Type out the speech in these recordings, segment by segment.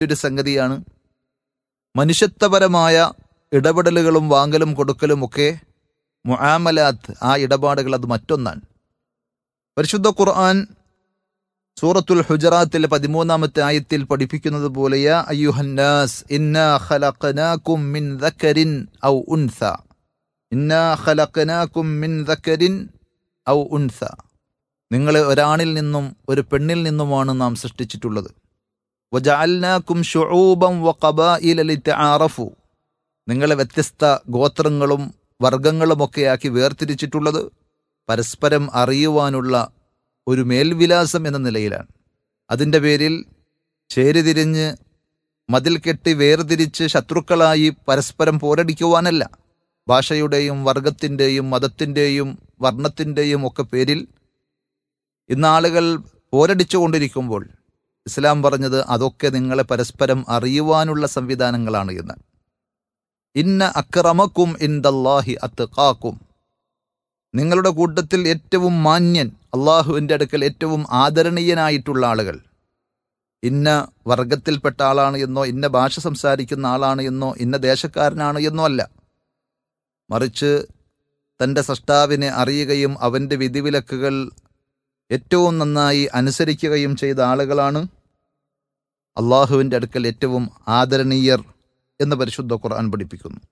ഒരു സംഗതിയാണ് മനുഷ്യത്വപരമായ ഇടപെടലുകളും വാങ്ങലും കൊടുക്കലും ഒക്കെ മുആമലാത്ത് ആ ഇടപാടുകൾ അത് മറ്റൊന്നാണ് പരിശുദ്ധ ഖുർആൻ സൂറത്തുൽ ഹുജറാത്തിലെ പതിമൂന്നാമത്തെ ആയത്തിൽ പഠിപ്പിക്കുന്നത് പോലെ യാ അയ്യുഹന്നാസ് ഇന്നാ ഖലഖനാകും മിൻ ദക്കരിൻ ഔ ഉൻസ ഇന്നാ ഖലഖനാകും മിൻ ദക്കരിൻ ഔ ഉൻസ നിങ്ങളെ ഒരാണിൽ നിന്നും ഒരു പെണ്ണിൽ നിന്നുമാണ് നാം സൃഷ്ടിച്ചിട്ടുള്ളത് വജഅൽനാകും ശുഊബൻ വഖബായില ലിതആറഫു നിങ്ങളെ വ്യത്യസ്ത ഗോത്രങ്ങളും വർഗങ്ങളുമൊക്കെയാക്കി വേർതിരിച്ചിട്ടുള്ളത് പരസ്പരം അറിയുവാനുള്ള ഒരു മേൽവിലാസം എന്ന നിലയിലാണ് അതിൻ്റെ പേരിൽ ചേരിതിരിഞ്ഞ് മതിൽ കെട്ടി വേർതിരിച്ച് ശത്രുക്കളായി പരസ്പരം പോരടിക്കുവാനല്ല ഭാഷയുടെയും വർഗത്തിൻ്റെയും മതത്തിൻ്റെയും വർണ്ണത്തിൻ്റെയും ഒക്കെ പേരിൽ ഇന്ന് ആളുകൾ പോരടിച്ചുകൊണ്ടിരിക്കുമ്പോൾ ഇസ്ലാം പറഞ്ഞത് അതൊക്കെ നിങ്ങളെ പരസ്പരം അറിയുവാനുള്ള സംവിധാനങ്ങളാണ് എന്ന് ഇന്ന അക്രമക്കും ഇന്ദല്ലാഹി അത്കാക്കും നിങ്ങളുടെ കൂട്ടത്തിൽ ഏറ്റവും മാന്യൻ അള്ളാഹുവിൻ്റെ അടുക്കൽ ഏറ്റവും ആദരണീയനായിട്ടുള്ള ആളുകൾ ഇന്ന വർഗത്തിൽപ്പെട്ട ആളാണ് എന്നോ ഇന്ന ഭാഷ സംസാരിക്കുന്ന ആളാണ് എന്നോ ഇന്ന ദേശക്കാരനാണ് എന്നോ അല്ല മറിച്ച് തൻ്റെ സൃഷ്ടാവിനെ അറിയുകയും അവൻ്റെ വിധിവിലക്കുകൾ ഏറ്റവും നന്നായി അനുസരിക്കുകയും ചെയ്ത ആളുകളാണ് അള്ളാഹുവിൻ്റെ അടുക്കൽ ഏറ്റവും ആദരണീയർ എന്ന് പരിശുദ്ധ ഖുർആൻ പഠിപ്പിക്കുന്നു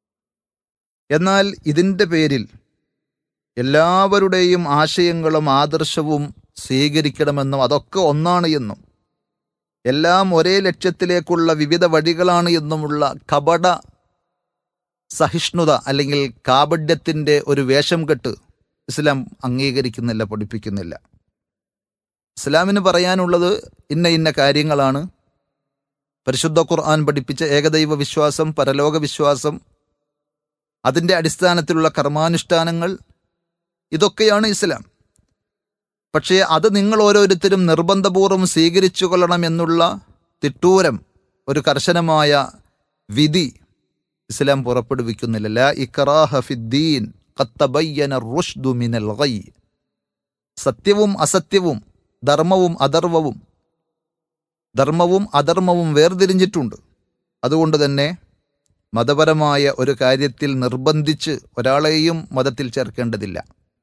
എന്നാൽ ഇതിൻ്റെ പേരിൽ എല്ലാവരുടെയും ആശയങ്ങളും ആദർശവും സ്വീകരിക്കണമെന്നും അതൊക്കെ ഒന്നാണ് എന്നും എല്ലാം ഒരേ ലക്ഷ്യത്തിലേക്കുള്ള വിവിധ വഴികളാണ് എന്നുമുള്ള കപട സഹിഷ്ണുത അല്ലെങ്കിൽ കാപഡ്യത്തിൻ്റെ ഒരു വേഷം കെട്ട് ഇസ്ലാം അംഗീകരിക്കുന്നില്ല പഠിപ്പിക്കുന്നില്ല ഇസ്ലാമിന് പറയാനുള്ളത് ഇന്ന ഇന്ന കാര്യങ്ങളാണ് പരിശുദ്ധ ഖുർആൻ പഠിപ്പിച്ച ഏകദൈവ വിശ്വാസം പരലോക വിശ്വാസം അതിൻ്റെ അടിസ്ഥാനത്തിലുള്ള കർമാനുഷ്ഠാനങ്ങൾ ഇതൊക്കെയാണ് ഇസ്ലാം പക്ഷേ അത് നിങ്ങൾ ഓരോരുത്തരും നിർബന്ധപൂർവ്വം സ്വീകരിച്ചു കൊള്ളണം എന്നുള്ള തിട്ടൂരം ഒരു കർശനമായ വിധി ഇസ്ലാം പുറപ്പെടുവിക്കുന്നില്ല ലാ ഇക്റാഹ ഫിദ്ദീൻ ഖദ് തബയ്യന റുഷ്ദു മിനൽ ഗൈ സത്യവും അസത്യവും ധർമ്മവും അധർവവും ധർമ്മവും അധർമ്മവും വേർതിരിഞ്ഞിട്ടുണ്ട് അതുകൊണ്ട് തന്നെ മതപരമായ ഒരു കാര്യത്തിൽ നിർബന്ധിച്ച് ഒരാളെയും മതത്തിൽ ചേർക്കേണ്ടതില്ല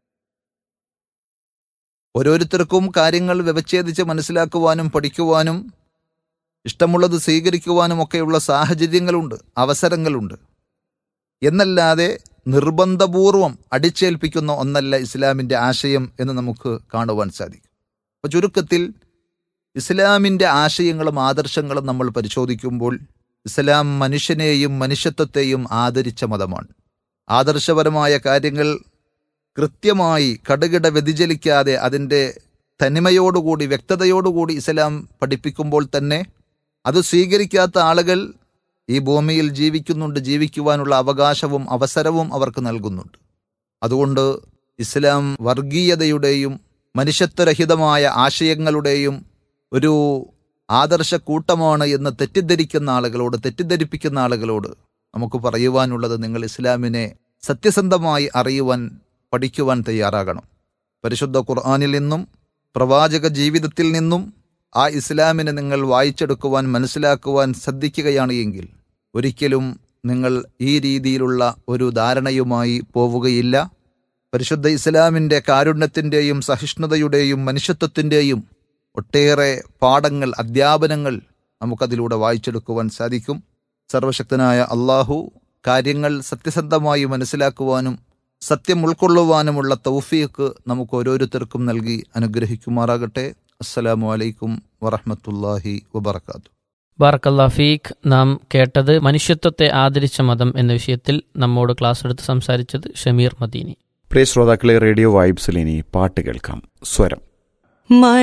ഓരോരുത്തർക്കും കാര്യങ്ങൾ വ്യവച്ഛേദിച്ച് മനസ്സിലാക്കുവാനും പഠിക്കുവാനും ഇഷ്ടമുള്ളത് സ്വീകരിക്കുവാനും ഒക്കെയുള്ള സാഹചര്യങ്ങളുണ്ട് അവസരങ്ങളുണ്ട് എന്നല്ലാതെ നിർബന്ധപൂർവം അടിച്ചേൽപ്പിക്കുന്ന ഒന്നല്ല ഇസ്ലാമിൻ്റെ ആശയം എന്ന് നമുക്ക് കാണുവാൻ സാധിക്കും അപ്പോൾ ചുരുക്കത്തിൽ ഇസ്ലാമിൻ്റെ ആശയങ്ങളും ആദർശങ്ങളും നമ്മൾ പരിശോധിക്കുമ്പോൾ ഇസ്ലാം മനുഷ്യനെയും മനുഷ്യത്വത്തെയും ആദരിച്ച മതമാണ് ആദർശപരമായ കാര്യങ്ങൾ കൃത്യമായി കടുകിട വ്യതിചലിക്കാതെ അതിൻ്റെ തനിമയോടുകൂടി വ്യക്തതയോടുകൂടി ഇസ്ലാം പഠിപ്പിക്കുമ്പോൾ തന്നെ അത് സ്വീകരിക്കാത്ത ആളുകൾ ഈ ഭൂമിയിൽ ജീവിക്കുന്നുണ്ട് ജീവിക്കുവാനുള്ള അവകാശവും അവസരവും അവർക്ക് നൽകുന്നുണ്ട് അതുകൊണ്ട് ഇസ്ലാം വർഗീയതയുടെയും മനുഷ്യത്വരഹിതമായ ആശയങ്ങളുടെയും ഒരു ആദർശ കൂട്ടമാണ് എന്ന് തെറ്റിദ്ധരിക്കുന്ന ആളുകളോട് തെറ്റിദ്ധരിപ്പിക്കുന്ന ആളുകളോട് നമുക്ക് പറയുവാനുള്ളത് നിങ്ങൾ ഇസ്ലാമിനെ സത്യസന്ധമായി അറിയുവാൻ പഠിക്കുവാൻ തയ്യാറാകണം പരിശുദ്ധ ഖുർആാനിൽ നിന്നും പ്രവാചക ജീവിതത്തിൽ നിന്നും ആ ഇസ്ലാമിനെ നിങ്ങൾ വായിച്ചെടുക്കുവാൻ മനസ്സിലാക്കുവാൻ ശ്രദ്ധിക്കുകയാണ് എങ്കിൽ ഒരിക്കലും നിങ്ങൾ ഈ രീതിയിലുള്ള ഒരു ധാരണയുമായി പോവുകയില്ല പരിശുദ്ധ ഇസ്ലാമിൻ്റെ കാരുണ്യത്തിൻ്റെയും സഹിഷ്ണുതയുടെയും മനുഷ്യത്വത്തിൻ്റെയും ഒട്ടേറെ പാഠങ്ങൾ അധ്യാപനങ്ങൾ നമുക്കതിലൂടെ വായിച്ചെടുക്കുവാൻ സാധിക്കും സർവശക്തനായ അള്ളാഹു കാര്യങ്ങൾ സത്യസന്ധമായി മനസ്സിലാക്കുവാനും സത്യം ഉൾക്കൊള്ളുവാനുമുള്ള തൗഫീഖ് നമുക്ക് ഓരോരുത്തർക്കും നൽകി അനുഗ്രഹിക്കുമാറാകട്ടെ അസ്സലാമു അലൈക്കും വറഹമത്തല്ലാഹി വബർക്കാത്തു ബാർക്കല്ലാ ഫീഖ് നാം കേട്ടത് മനുഷ്യത്വത്തെ ആദരിച്ച മതം എന്ന വിഷയത്തിൽ നമ്മോട് ക്ലാസ് എടുത്ത് സംസാരിച്ചത് ഷമീർ മദീനി പ്രിയ ശ്രോതാക്കളെ റേഡിയോ വൈബ്സിൽ ഇനി പാട്ട് കേൾക്കാം സ്വരം മഴ